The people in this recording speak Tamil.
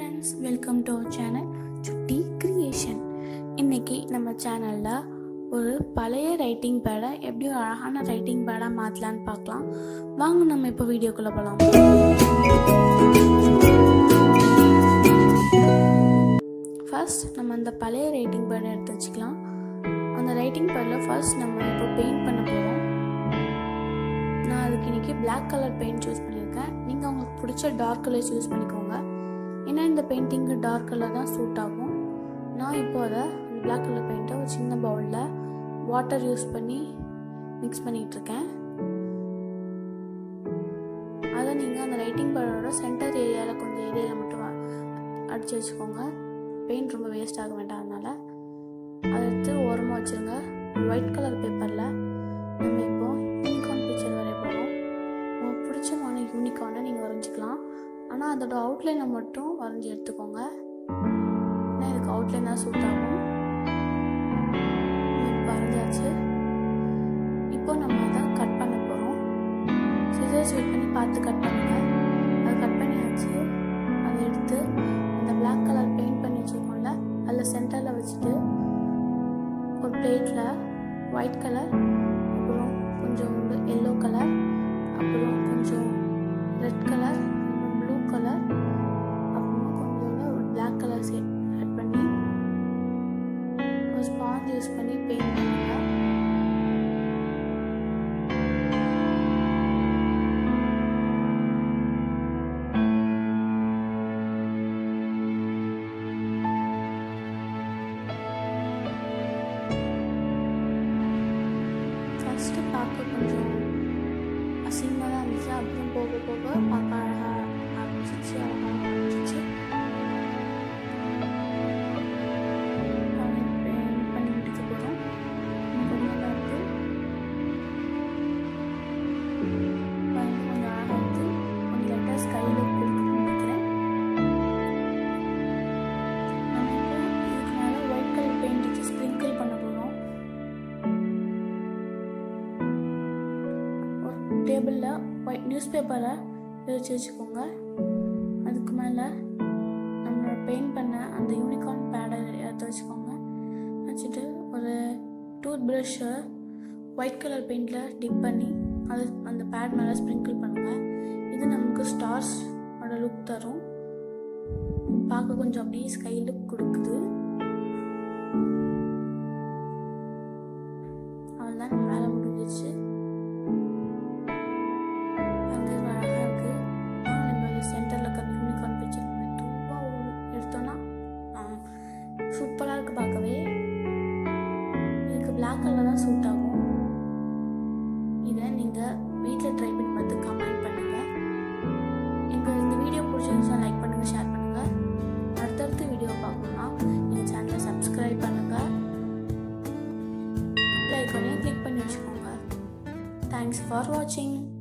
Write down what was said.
friends welcome to our channel Chutti creation இன்னைக்கு நம்ம சேனலில் ஒரு பழைய ரைட்டிங் பேடை எப்படி ஒரு அழகான ரைட்டிங் பேடாக மாற்றலான்னு பார்க்கலாம் வாங்க நம்ம இப்போ வீடியோக்குள்ளே போகலாம் ஃபர்ஸ்ட் நம்ம அந்த பழைய ரைட்டிங் பேடை எடுத்து வச்சுக்கலாம் அந்த ரைட்டிங் பேடில் ஃபர்ஸ்ட் நம்ம இப்போ பெயிண்ட் பண்ண போகிறோம் நான் அதுக்கு இன்றைக்கி Black கலர் பெயிண்ட் சூஸ் பண்ணியிருக்கேன் நீங்கள் உங்களுக்கு பிடிச்ச டார்க் கலர்ஸ் யூஸ் பண்ணிக்கோங்க ஏன்னா இந்த பெயிண்டிங்கு டார்க் கலர் தான் சூட் ஆகும் நான் இப்போ அதை அந்த Black கலர் பெயிண்ட்டை ஒரு சின்ன பவுலில் வாட்டர் யூஸ் பண்ணி மிக்ஸ் பண்ணிகிட்ருக்கேன் அதை நீங்கள் அந்த ரைட்டிங் பேடோட சென்டர் ஏரியாவில் கொஞ்சம் ஏரியாவில் மட்டும் அடித்து வச்சுக்கோங்க பெயிண்ட் ரொம்ப வேஸ்ட் ஆக வேண்டாம் அதனால் அதை எடுத்து ஓரமாக வச்சுருங்க ஒயிட் கலர் பேப்பரில் நம்ம இப்போ யூனிகார்ன் பிக்சர் வரைய போகிறோம் உங்களுக்கு பிடிச்சமான யூனிகார்னை நீங்கள் வரைஞ்சிக்கலாம் ஆனால் அதோட அவுட்லைனை மட்டும் வரைஞ்சி எடுத்துக்கோங்க ஏன்னா இதுக்கு அவுட்லைன் தான் சூட் ஆகும் இப்போ வரைஞ்சாச்சு இப்போ நம்ம அதை கட் பண்ண போகிறோம் சிசர்ஸ் யூஸ் பண்ணி பார்த்து கட் பண்ணுங்க அதை கட் பண்ணியாச்சு அதை எடுத்து அந்த Black கலர் பெயிண்ட் பண்ணி வச்சுருக்கோம்ல அதில் சென்டரில் வச்சுட்டு ஒரு பிளேட்டில் ஒயிட் கலர் அப்புறம் கொஞ்சம் எல்லோ கலர் அப்புறம் கொஞ்சம் ரெட் கலர் அப்புறம் ப்ளூ கலர் அப்புறமா கொஞ்சம் ஒரு Black கலர் சே ஆட் பண்ணி ஒரு ஸ்பாஞ்ச் யூஸ் பண்ணி பெயிண்ட் பண்ணுங்க ஃபஸ்ட்டு பார்க்க கொஞ்சம் அசிங்கமாக தான் இருந்துச்சு அப்புறம் போக போக பார்க்க அழகாக ஆரம்பிச்சிச்சு அழகாக ஆரம்பிச்சிச்சு பெயிண்ட் பண்ணி முடிக்க போகிறோம் கொஞ்சம் நல்லா இருக்குது பாருங்க கொஞ்சம் அழகாக இருக்குது கொஞ்சம் லைட்டாக ஸ்கை லுக் கொடுக்குன்னு நினைக்கிறேன் நம்ம இப்போ இதுக்கு மேலே ஒயிட் கலர் பெயிண்ட் வச்சு ஸ்ப்ரிங்கிள் பண்ண போகிறோம் ஒரு டேபிளில் ஒயிட் நியூஸ் பேப்பரை விரிச்சு வச்சுக்கோங்க அதுக்கு மேலே நம்ம பெயிண்ட் பண்ண அந்த யூனிகார்ன் பேடை எடுத்து வச்சுக்கோங்க வச்சுட்டு ஒரு டூத் ப்ரஷ்ஷை ஒயிட் கலர் பெயிண்டில் டிப் பண்ணி அது அந்த பேட் மேலே ஸ்ப்ரிங்கிள் பண்ணுங்கள் இது நமக்கு ஸ்டார்ஸோட லுக் தரும் பார்க்க கொஞ்சம் அப்படியே ஸ்கை லுக் கொடுக்குது அவ்வளோதான் நம்ம வேலை முடிஞ்சிச்சு அங்கே அழகாக இருக்குது நம்ம சென்டரில் இருக்க யூனிகார்ன் பிக்சர் மெதுவாக எடுத்தோன்னா சூப்பராக இருக்குது பார்க்கவே இதுக்கு பிளாக் கலர் தான் சூட் ஆகும் இதை நீங்கள் வீட்டில் ட்ரை பண்ணி பார்த்து கமெண்ட் பண்ணுங்கள் எங்கள் இந்த வீடியோ பிடிச்சிருந்துச்சா லைக் பண்ணுங்கள் ஷேர் பண்ணுங்கள் அடுத்தடுத்த வீடியோ பார்க்கணுன்னா எங்கள் சேனலை சப்ஸ்கிரைப் பண்ணுங்கள் லைக் பண்ணி கிளிக் பண்ணி வச்சுக்கோங்க தேங்க்ஸ் ஃபார் வாட்சிங்